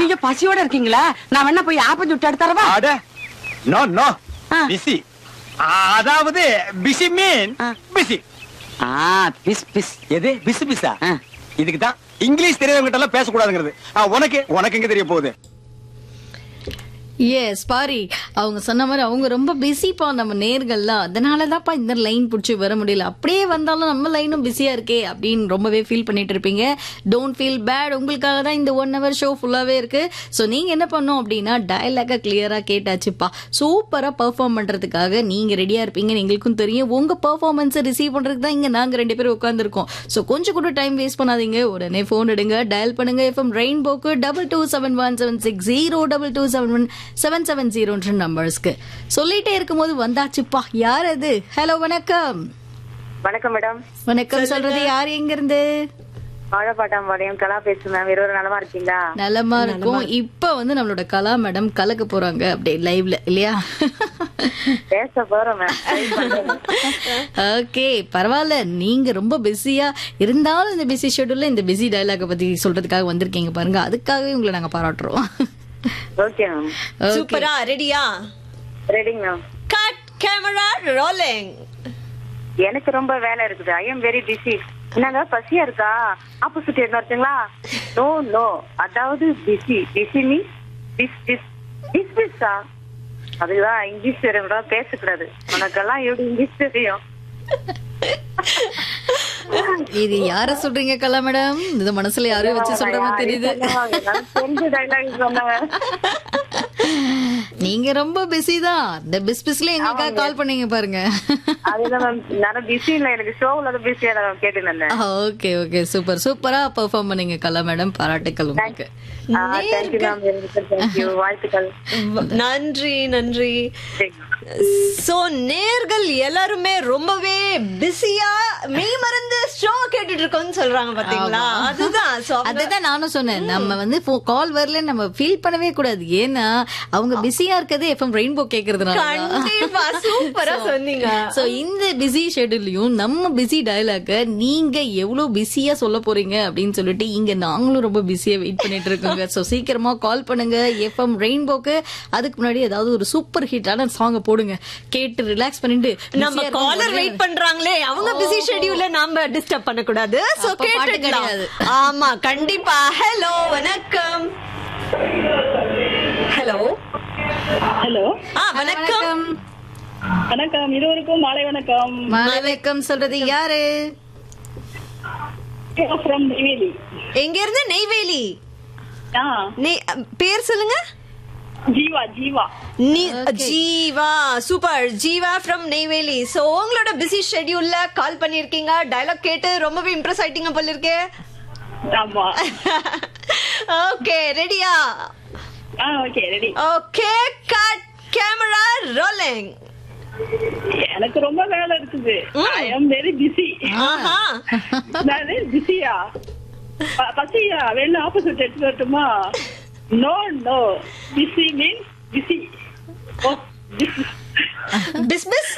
கொஞ்சம் பசியோட இருக்கீங்களா நான் வேணா போய் ஆப்பம் சுட்டு எடுத்துறவா அட நோ நோ ஆ. பிஸி அதாவது பிஸி மீன் ஆ. பிஸி ஆ பிஸ் பிஸ் எது பிசு பிசா ஆ. இதுக்கு தான் இங்கிலீஷ் தெரியாதவங்க கிட்ட எல்லாம் பேசக்கூடாதுங்கிறது ஆ, உனக்கு உனக்கு எங்க தெரிய போகுது எஸ் பாரி அவங்க சொன்ன மாதிரி அவங்க ரொம்ப பிஸிப்பா நம்ம நேர்கள்லாம் அதனாலதான்ப்பா இந்த லைன் பிடிச்சி வர முடியல அப்படியே வந்தாலும் நம்ம லைனும் பிஸியா இருக்கே அப்படின்னு ரொம்பவே ஃபீல் பண்ணிட்டு இருப்பீங்க டோன்ட் ஃபீல் பேட் உங்களுக்காக தான் இந்த ஒன் ஹவர் ஷோ ஃபுல்லாவே இருக்கு ஸோ நீங்க என்ன பண்ணும் அப்படின்னா டயலாக கிளியரா கேட்டாச்சுப்பா சூப்பரா பெர்ஃபார்ம் பண்றதுக்காக நீங்க ரெடியா இருப்பீங்கன்னு எங்களுக்கும் தெரியும் உங்க பெர்ஃபார்மன்ஸை ரிசீவ் பண்றதுக்கு தான் இங்க நாங்க ரெண்டு பேரும் உட்காந்துருக்கோம் ஸோ கொஞ்சம் கூட டைம் வேஸ்ட் பண்ணாதீங்க உடனே ஃபோன் எடுங்க டயல் பண்ணுங்க எஃப்எம் ரெயின்போக்கு double two seven one seven six zero double two seven one seven seven ஜீரோன்ற நம்பர்ஸ்க்கு சொல்லிட்டே இருக்கும்போது வந்தாச்சுப்பா யார் அது ஹலோ வணக்கம் வணக்கம் மேடம் வணக்கம் சொல்றது யார் எங்க இருந்து வாழப்பாட்டாம்பாளையம் கலா பேசுறேன் மேம் இருவரும் நலமா இருக்கீங்களா நலமா இருக்கும் இப்ப வந்து நம்மளோட கலா மேடம் கலக்க போறாங்க அப்படியே லைவ்ல இல்லையா பேச போறோம் மேம் ஓகே பரவாயில்ல நீங்க ரொம்ப பிஸியா இருந்தாலும் இந்த பிஸி ஷெட்யூல்ல இந்த பிஸி டயலாக பத்தி சொல்றதுக்காக வந்திருக்கீங்க பாருங்க அதுக்காகவே உங்களை நாங்க பாராட்டுறோம் ஓகே மேம் Okay. சூப்பரா ரெடியா ரெடிங்க மேம் கட் கேமரா ரோலிங் எனக்கு ரொம்ப வேலை இருக்குது ஐ எம் வெரி பிஸி என்னங்க பசியா இருக்கா ஆப்போசிட் என்ன இருக்குங்களா நோ நோ அதாவது பிஸி பிஸி மீ பிஸ் பிஸ் பிஸ் பிஸ்ஸா அதுதான் இங்கிலீஷ் தெரியும் பேசக்கூடாது உனக்கெல்லாம் எப்படி இங்கிலீஷ் தெரியும் இது யார சொல்றீங்க கலா மேடம் இது மனசுல யாரையும் வச்சு சொல்ற மாதிரி தெரியுது என்னால தெரிஞ்ச டைலாக் சொன்னேன் நீங்க ரொம்ப பிஸி தான் இந்த பிஸ் பிஸ்ல எங்களுக்காக கால் பண்ணீங்க பாருங்க அதுதான் மேம் நான் பிஸி இல்ல எனக்கு ஷோவில் தான் பிஸியா நான் கேட்டு இருந்தேன் ஓகே ஓகே சூப்பர் சூப்பரா பெர்ஃபார்ம் பண்ணீங்க கலா மேடம் பாராட்டுக்கள் உங்களுக்கு தேங்க்யூ மேம் தேங்க்யூ வாழ்த்துக்கள் நன்றி நன்றி சரி. சோ நேர்கள் எல்லாருமே ரொம்பவே பிஸியா மெய் மறந்து ஷோ கேட்டுட்டு இருக்கோம்னு சொல்றாங்க பாத்தீங்களா அதுதான் So, அவங்க- அதுதான் நானும் சொன்னேன் நம்ம வந்து கால் வரல நம்ம ஃபீல் பண்ணவே கூடாது ஏன்னா அவங்க பிஸியா இருக்கிறது எஃப்எம் ரெயின்போ கேக்குறதுனால கண்டிப்பா சூப்பரா சொன்னீங்க சோ இந்த பிஸி ஷெட்யூல்லையும் நம்ம பிஸி டயலாக நீங்க எவ்வளவு பிஸியா சொல்ல போறீங்க அப்படின்னு சொல்லிட்டு இங்க நாங்களும் ரொம்ப பிஸியா வெயிட் பண்ணிட்டு இருக்கோங்க சோ சீக்கிரமா கால் பண்ணுங்க எஃப்எம் ரெயின்போக்கு அதுக்கு முன்னாடி ஏதாவது ஒரு சூப்பர் ஹிட்டான சாங்க போடுங்க கேட்டு ரிலாக்ஸ் பண்ணிட்டு நம்ம busy-ஆ இருக்கும் காலர் போதே- வெயிட் பண்றாங்களே அவங்க பிஸி ஷெட்யூல்ல நாம டிஸ்டர்ப் பண்ண கூடாது சோ அப்ப பாட்டு கேட்டுக்கலாம் கிடையாது. ஆமா கண்டிப்பா ஹலோ வணக்கம் ஹலோ ஹலோ ஆ வணக்கம் வணக்கம் வணக்கம் இருவருக்கும் மாலை வணக்கம் வணக்கம் சொல்றது யாரு ஃப்ரம் நெய்வேலி எங்க இருந்து நெய்வேலி ஆ நெய் பேர் சொல்லுங்க ஜீவா ஜீவா நீ- Jeeva super Jeeva from Neyveli so உங்களோட பிஸி ஷெட்யூல்ல கால் பண்ணிருக்கீங்க டயலாக் கேட்டு ரொம்பவே இம்ப்ரெஸ் ஆயிட்டீங்க போல இருக்கே ஆமா ஓகே ரெடியா ஆ okay ready okay cut camera rolling எனக்கு ரொம்ப வேலை இருக்குது ஐ எம் வெரி பிஸி ஆஹா நான் பிஸியா பசியா வேணும் ஆப்போசிட் எடுத்து வரட்டுமா no no busy mean busy ஓ பிஸ்னஸ்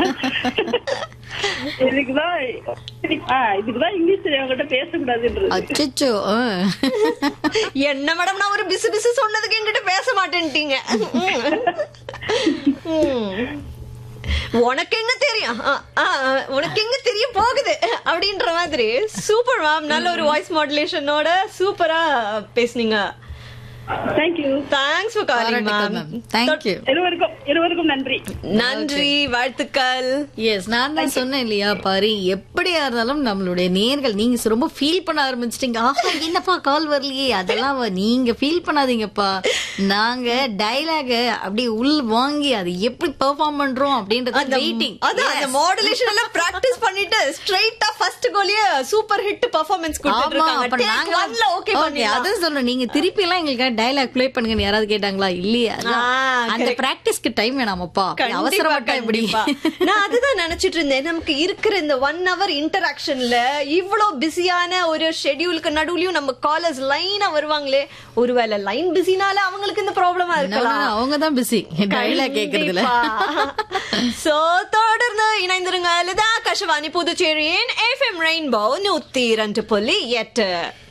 இதுக்குதான் ஆ இதுக்குதான் இங்கிலீஷ் தெரியாம பேசக்கூடாதுன்றது அச்சோ என்ன மேடம் நான் ஒரு பிசு பிசு சொன்னதுக்கு என்கிட்ட பேச மாட்டேன்ட்டீங்க ம். உனக்கு எங்க தெரியும் ஆ, ஆ, ஆ, உனக்கு எங்க தெரிய போகுது அப்படின்ற மாதிரி சூப்பர் மேம் நல்ல ஒரு வாய்ஸ் மாடுலேஷனோட சூப்பரா பேசுனீங்க தேங்க்யூ தேங்க்ஸ் ஃபார் காலிங் பாராட்டுக்கள் மேம் மேம் தேங்க்யூ இருவருக்கும் இருவருக்கும் நன்றி நன்றி வாழ்த்துக்கள் எஸ் நான் தான் சொன்னேன் இல்லையா பாரு எப்படியா இருந்தாலும் நம்மளுடைய நேர்கள் நீங்க ரொம்ப ஃபீல் பண்ண ஆரம்பிச்சிட்டீங்க ஆஹா என்னப்பா கால் வரலையே அதெல்லாம் வ- நீங்க ஃபீல் பண்ணாதீங்கப்பா நாங்க டயலாக அப்படியே உள் வாங்கி அது எப்படி பெர்ஃபார்ம் பண்றோம் அப்படின்றத வெயிட்டிங் அதான் அந்த மாடுலேஷன் எல்லாம் பிராக்டிஸ் பண்ணிட்டு ஸ்ட்ரைட்டா ஃபர்ஸ்ட் கோலியே சூப்பர் ஹிட் பெர்ஃபார்மன்ஸ் கொடுத்துட்டு ஆமா அப்ப இருக்காங்க நாங்க ஒன்ல ஓகே ஓகே பண்ணிடலாம் அதான் சொல்றேன் நீங்க திருப்பி எல்லாம் எங்களுக்கு டயலாக் ப்ளே பண்ணுங்கன்னு யாராவது கேட்டாங்களா இல்லையா அதான். ஆ, அந்த correct. பிராக்டிஸ்க்கு டைம் வேணாமப்பா கண்டிப்பா, அவசரப்பட்டா எப்படி கண்டிப்பா. நான் அதுதான் நினைச்சிட்டு இருந்தேன் நமக்கு இருக்கிற இந்த ஒன் ஹவர் இன்டராக்ஷன்ல இவ்வளவு பிஸியான ஒரு ஷெட்யூலுக்கு நடுவுலயும் நம்ம காலர்ஸ் லைனா வருவாங்களே ஒருவேளை லைன் பிஸினால அவங்களுக்கு இந்த ப்ராப்ளமா இருக்கலாம் அவங்க தான் பிஸி டயலாக் கேக்குறதுல சோ தொடர்ந்து இணைந்திருங்க லதா கஷவாணி புதுச்சேரியின் எஃப்எம் ரெயின்போ நூத்தி இரண்டு புள்ளி எட்டு